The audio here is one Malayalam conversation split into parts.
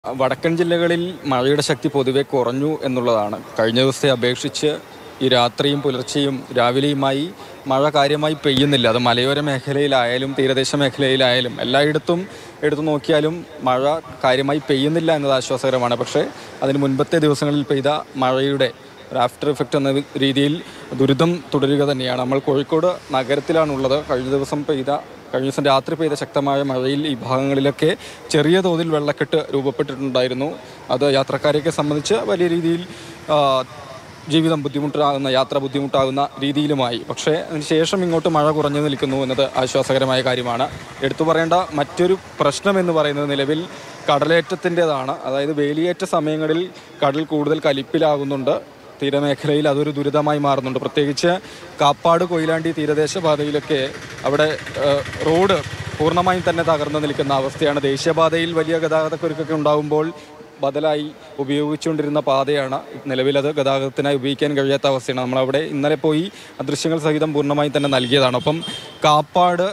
വടക്കൻ ജില്ലകളിൽ മഴയുടെ ശക്തി പൊതുവെ കുറഞ്ഞു എന്നുള്ളതാണ് കഴിഞ്ഞ ദിവസത്തെ അപേക്ഷിച്ച് ഈ രാത്രിയും പുലർച്ചെയും രാവിലെയുമായി മഴ കാര്യമായി പെയ്യുന്നില്ല അത് മലയോര മേഖലയിലായാലും തീരദേശ മേഖലയിലായാലും എല്ലായിടത്തും എടുത്തു നോക്കിയാലും മഴ കാര്യമായി പെയ്യുന്നില്ല എന്നത് ആശ്വാസകരമാണ് പക്ഷേ അതിന് മുൻപത്തെ ദിവസങ്ങളിൽ പെയ്ത മഴയുടെ ഒരു ആഫ്റ്റർ ഇഫക്റ്റ് എന്ന രീതിയിൽ ദുരിതം തുടരുക തന്നെയാണ് നമ്മൾ കോഴിക്കോട് നഗരത്തിലാണുള്ളത് കഴിഞ്ഞ ദിവസം പെയ്ത കഴിഞ്ഞ ദിവസം രാത്രി പെയ്ത ശക്തമായ മഴയിൽ ഈ ഭാഗങ്ങളിലൊക്കെ ചെറിയ തോതിൽ വെള്ളക്കെട്ട് രൂപപ്പെട്ടിട്ടുണ്ടായിരുന്നു അത് യാത്രക്കാരെയൊക്കെ സംബന്ധിച്ച് വലിയ രീതിയിൽ ആ, ജീവിതം ബുദ്ധിമുട്ടാകുന്ന യാത്ര ബുദ്ധിമുട്ടാകുന്ന രീതിയിലുമായി പക്ഷേ അതിനുശേഷം ഇങ്ങോട്ട് മഴ കുറഞ്ഞു നിൽക്കുന്നു എന്നത് ആശ്വാസകരമായ കാര്യമാണ് എടുത്തു പറയേണ്ട മറ്റൊരു പ്രശ്നം എന്ന് പറയുന്നത് നിലവിൽ കടലേറ്റത്തിൻ്റെതാണ് അതായത് വേലിയേറ്റ സമയങ്ങളിൽ കടൽ കൂടുതൽ കലിപ്പിലാകുന്നുണ്ട് തീരമേഖലയിൽ അതൊരു ദുരിതമായി മാറുന്നുണ്ട് പ്രത്യേകിച്ച് കാപ്പാട് കൊയിലാണ്ടി തീരദേശ പാതയിലൊക്കെ അവിടെ ഏഹ്, റോഡ് പൂർണ്ണമായും തന്നെ തകർന്നു നിൽക്കുന്ന അവസ്ഥയാണ് ദേശീയപാതയിൽ വലിയ ഗതാഗതക്കുരുക്കൊക്കെ ഉണ്ടാകുമ്പോൾ ബദലായി ഉപയോഗിച്ചുകൊണ്ടിരുന്ന പാതയാണ് നിലവിൽ അത് ഗതാഗതത്തിനായി ഉപയോഗിക്കാൻ കഴിയാത്ത അവസ്ഥയാണ് നമ്മളവിടെ ഇന്നലെ പോയി ആ ദൃശ്യങ്ങൾ സഹിതം പൂർണ്ണമായും തന്നെ നൽകിയതാണ് അപ്പം കാപ്പാട്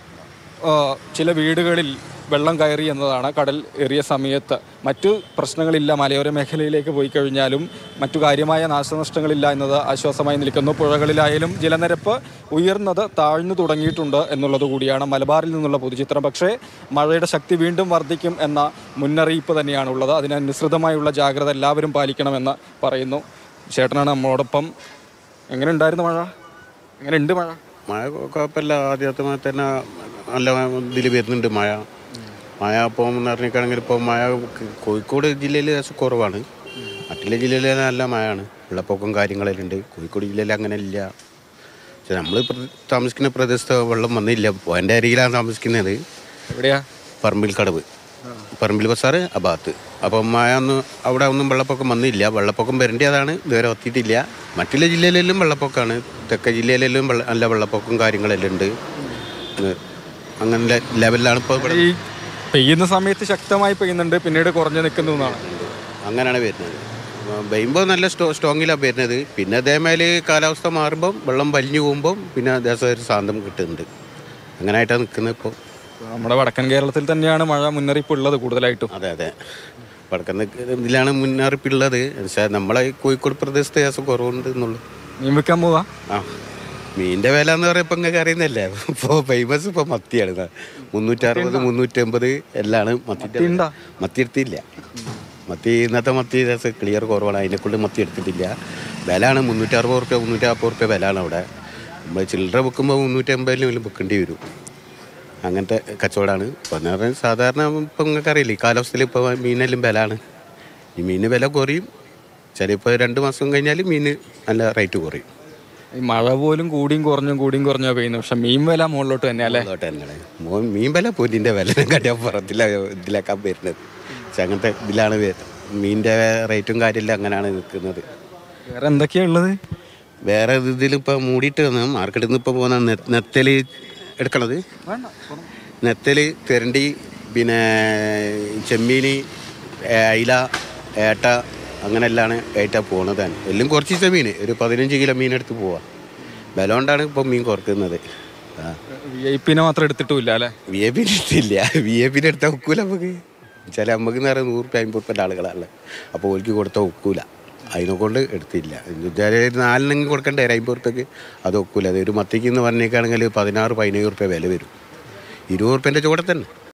ആ, ചില വീടുകളിൽ വെള്ളം കയറി എന്നതാണ് കടൽ ഏറിയ സമയത്ത് മറ്റു പ്രശ്നങ്ങളില്ല മലയോര മേഖലയിലേക്ക് പോയി കഴിഞ്ഞാലും മറ്റു കാര്യമായ നാശനഷ്ടങ്ങളില്ല എന്നത് ആശ്വാസമായി നിൽക്കുന്നു പുഴകളിലായാലും ജലനിരപ്പ് ഉയർന്നത് താഴ്ന്നു തുടങ്ങിയിട്ടുണ്ട് എന്നുള്ളത് കൂടിയാണ് മലബാറിൽ നിന്നുള്ള പൊതുചിത്രം പക്ഷേ മഴയുടെ ശക്തി വീണ്ടും വർദ്ധിക്കും എന്ന മുന്നറിയിപ്പ് തന്നെയാണുള്ളത് അതിനനുസൃതമായുള്ള ജാഗ്രത എല്ലാവരും പാലിക്കണമെന്ന് പറയുന്നു ചേട്ടനാണ് നമ്മളോടൊപ്പം എങ്ങനെ ഉണ്ടായിരുന്നു മഴ എങ്ങനെ ഉണ്ട് മഴ മഴ കുഴപ്പമില്ല ആദ്യത്തെ മഴ തന്നെ നല്ല ഇതിൽ വരുന്നുണ്ട് മഴ മഴ ഇപ്പോൾ എന്ന് പറഞ്ഞിട്ടാണെങ്കിൽ ഇപ്പോൾ മഴ കോഴിക്കോട് ജില്ലയിൽ ലേശം കുറവാണ് മറ്റുള്ള ജില്ലയിൽ നല്ല മഴയാണ് വെള്ളപ്പൊക്കം കാര്യങ്ങളെല്ലാം ഉണ്ട് കോഴിക്കോട് ജില്ലയിൽ അങ്ങനെ ഇല്ല പക്ഷെ നമ്മൾ താമസിക്കുന്ന പ്രദേശത്ത് വെള്ളം വന്നില്ല എൻ്റെ അരികിലാണ് താമസിക്കുന്നത് എവിടെയാ പറമ്പിൽ കടവ് പറമ്പിൽ ബസാറ് ആ ഭാഗത്ത് അപ്പം മഴ ഒന്നും അവിടെ ഒന്നും വെള്ളപ്പൊക്കം വന്നില്ല വെള്ളപ്പൊക്കം വരേണ്ടതാണ് ഇതുവരെ എത്തിയിട്ടില്ല മറ്റുള്ള ജില്ലയിലെല്ലാം വെള്ളപ്പൊക്കമാണ് തെക്കേ ജില്ലയിലെല്ലാം വെള്ള നല്ല വെള്ളപ്പൊക്കം കാര്യങ്ങളെല്ലാം ഉണ്ട് ഉം. അങ്ങനെ ലെ- ലെവലിലാണ് ഇപ്പോൾ ഇവിടെ ഈ പെയ്യുന്ന സമയത്ത് ശക്തമായി പെയ്യുന്നുണ്ട് പിന്നീട് കുറഞ്ഞു നിൽക്കുന്നു എന്നാണ് അങ്ങനെയാണ് വരുന്നത് പെയ്യുമ്പോൾ നല്ല സ്റ്റോ സ്ട്രോങ്ങിലാണ് വരുന്നത് പിന്നെ അതേമേല് കാലാവസ്ഥ മാറുമ്പം വെള്ളം വലിഞ്ഞു പോകുമ്പം പിന്നെ ദേശം ഒരു ശാന്തം കിട്ടുന്നുണ്ട് അങ്ങനെയായിട്ടാണ് നിൽക്കുന്നത് ഇപ്പോൾ നമ്മുടെ വടക്കൻ കേരളത്തിൽ തന്നെയാണ് മഴ മുന്നറിയിപ്പ് ഉള്ളത് കൂടുതലായിട്ടും അതെ അതെ വടക്കുന്ന ഇതിലാണ് മുന്നറിയിപ്പുള്ളത് പക്ഷേ നമ്മളെ ഈ കോഴിക്കോട് പ്രദേശത്ത് ഗ്യാസ് കുറവുണ്ട് എന്നുള്ളു മീൻ വെക്കാൻ പോവാ ആ മീനിന്റെ വില എന്ന് പറയുമ്പോൾ നിങ്ങൾക്ക് അറിയുന്നല്ലേ ഇപ്പോൾ ഫേമസ് ഇപ്പോൾ മത്തിയാണ് മുന്നൂറ്റി അറുപത് മുന്നൂറ്റമ്പത് എല്ലാമാണ് മത്തി ഉണ്ടോ? മത്തി എടുത്തില്ല മത്തി ഇന്നത്തെ മത്തി രസം ക്ലിയർ കുറവാണ് അതിനെക്കൊണ്ട് മത്തി എടുത്തിട്ടില്ല വിലയാണ് മുന്നൂറ്റി അറുപത് റുപ്യ മുന്നൂറ്റി നാൽപ്പത് റുപ്യ വിലയാണ് അവിടെ നമ്മൾ ചില്ലറ വെക്കുമ്പോൾ മുന്നൂറ്റി അമ്പതിലും വെക്കേണ്ടി വരും അങ്ങനത്തെ കച്ചവടമാണ് ഇപ്പം എന്ന് പറഞ്ഞാൽ സാധാരണ ഇപ്പം നിങ്ങൾക്ക് അറിയില്ലേ ഈ കാലാവസ്ഥയിൽ ഇപ്പോൾ മീനെല്ലാം വിലയാണ് ഈ മീന് വില കുറയും ചിലപ്പോൾ രണ്ട് മാസം കഴിഞ്ഞാൽ മീന് നല്ല റേറ്റ് കുറയും ഈ മഴ പോലും കൂടിയും കുറഞ്ഞും കൂടിയും കുറഞ്ഞോ പെയ്യുന്നു പക്ഷെ മീൻ വില മുകളിലോട്ട് തന്നെ അല്ലേ അതോട്ട് തന്നെയാണ് മോൻ മീൻ വില പൊന്നിൻ്റെ വില കണ്ടിയാൽ പുറത്തില്ല ഇതിലേക്കാൻ വരുന്നത് പക്ഷെ അങ്ങനത്തെ ഇതിലാണ് വരുന്നത് മീനിൻ്റെ റേറ്റും കാര്യമില്ല അങ്ങനെയാണ് നിൽക്കുന്നത് വേറെ എന്തൊക്കെയാ ഉള്ളത് വേറെ ഇതിലിപ്പോൾ മൂടിയിട്ട് വന്ന് മാർക്കറ്റിൽ നിന്ന് ഇപ്പോൾ പോകുന്ന നെ- നെത്തല് എടുക്കണത് നെത്തല് തെരണ്ടി പിന്നെ ചെമ്മീൻ അയില ഏട്ട അങ്ങനെ എല്ലാമാണ് ഏറ്റാ പോണത് തന്നെ എല്ലാം കുറച്ച് ദിവസം മീൻ ഒരു പതിനഞ്ച് കിലോ മീൻ എടുത്ത് പോവാം വില കൊണ്ടാണ് ഇപ്പോൾ മീൻ കുറക്കുന്നത് ആ വി ഐ പിന്നെ മാത്രം എടുത്തിട്ടുമില്ല അല്ലേ വി എ പിന്നെ എടുത്തില്ല വി എ പിന്നെ എടുത്താൽ ഒക്കൂല നമുക്ക് ചില നമുക്ക് എന്ന് പറയുന്നത് നൂറ് റുപ്യ അമ്പത് റുപ്യൻ്റെ ആളുകളാണ് അപ്പോൾ ഓൽക്ക് കൊടുത്താൽ ഒക്കൂല അതിനെ കൊണ്ട് എടുത്തില്ല എന്നുവെച്ചാൽ ഒരു നാലിനെങ്കിലും കൊടുക്കണ്ടേ ഒരു അമ്പത് റുപ്യക്ക് അത് ഒക്കൂല അത് ഒരു മത്തിക്ക് എന്ന് പറഞ്ഞേക്കാണെങ്കിൽ പതിനാറ് പതിനേഴ് റുപ്യ വില വരും ഇരുപത് റുപ്യൻ്റെ ചൂടെ തന്നെ